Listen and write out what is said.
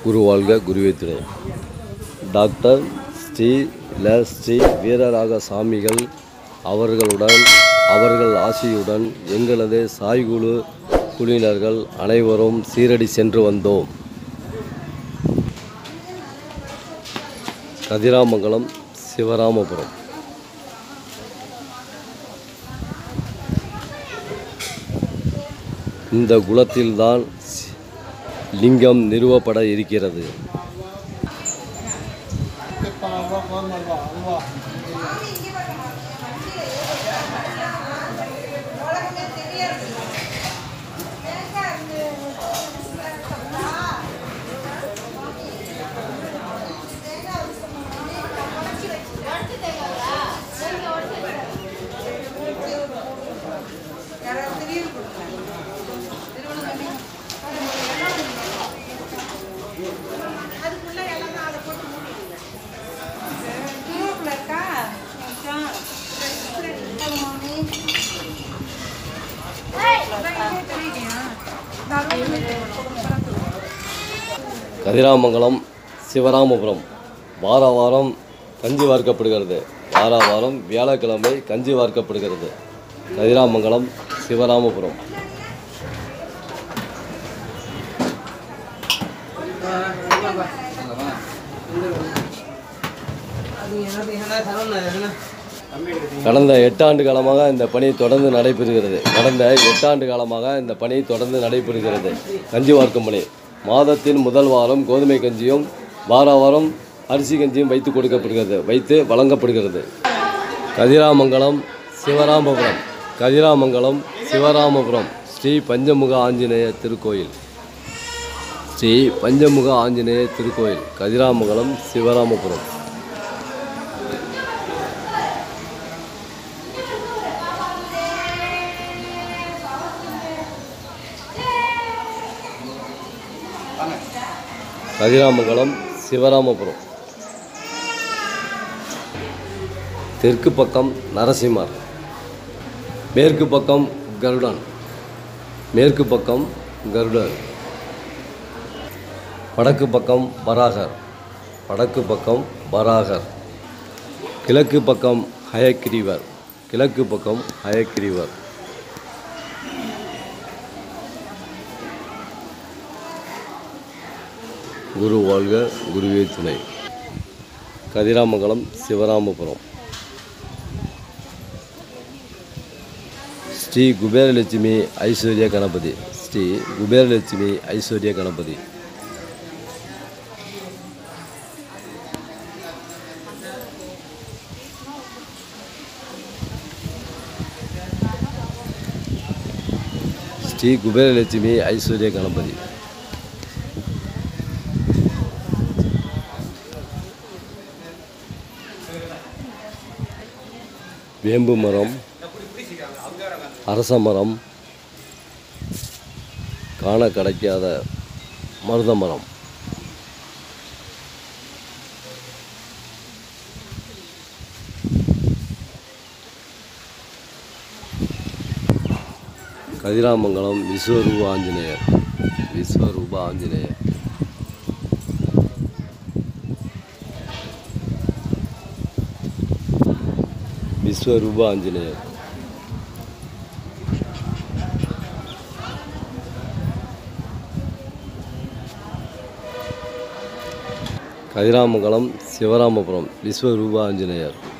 குரு வாழ்க குருவே துணை டாக்டர் ஸ்ரீ ல ஸ்ரீ வீரராக சாமிகள் அவர்களுடன் அவர்கள் ஆசியுடன் எங்களது சாய்குழு குழுவினர்கள் அனைவரும் சீரடி சென்று வந்தோம் கதிராமங்கலம் சிவராமபுரம் இந்த குலத்தில்தான் சி- லிங்கம் நிறுவப்பட இருக்கிறது கதிராமங்கலம் சிவராமபுரம் வார வாரம் கஞ்சி வார்க்கப்படுகிறது வார வாரம் வியாழக்கிழமை கஞ்சி வார்க்கப்படுகிறது கதிராமங்கலம் சிவராமபுரம் கடந்த எட்டாண்டு காலமாக இந்த பணி தொடர்ந்து நடைபெறுகிறது கடந்த எட்டாண்டு காலமாக இந்த பணி தொடர்ந்து நடைபெறுகிறது கஞ்சி வார்க்கும் பணி மாதத்தின் முதல் வாரம் கோதுமை கஞ்சியும் வார வாரம் அரிசி கஞ்சியும் வைத்து கொடுக்கப்படுகிறது வைத்து வழங்கப்படுகிறது கதிராமங்கலம் சிவராமபுரம் கதிராமங்கலம் சிவராமபுரம் ஸ்ரீ பஞ்சமுக ஆஞ்சநேய திருக்கோயில் ஸ்ரீ பஞ்சமுக ஆஞ்சநேய திருக்கோயில் கதிராமங்கலம் சிவராமபுரம் கதிராமங்கலம் சிவராமபுரம் தெற்கு பக்கம் நரசிம்மர் மேற்கு பக்கம் கருடன் மேற்கு பக்கம் கருடன் வடக்கு பக்கம் வராகர் வடக்கு பக்கம் வராகர் கிழக்கு பக்கம் ஹயக்கிரிவர் கிழக்கு பக்கம் ஹயக்கிரிவர் குரு வாழ்க குருவே துணை கதிராமங்கலம் சிவராமபுரம் ஸ்ரீ குபேரலட்சுமி ஐஸ்வர்ய கணபதி ஸ்ரீ குபேரலட்சுமி ஐஸ்வர்ய கணபதி ஸ்ரீ குபேரலட்சுமி ஐஸ்வர்ய கணபதி வேம்பு மரம் அரச மரம் காண கிடைக்காத மருத மரம் கதிராமங்கலம் விஸ்வரூப ஆஞ்சநேயர் விஸ்வரூப ஆஞ்சநேயர் விஸ்வரூப ஆஞ்சநேயர் கதிராமங்கலம் சிவராமபுரம் விஸ்வரூப ஆஞ்சநேயர்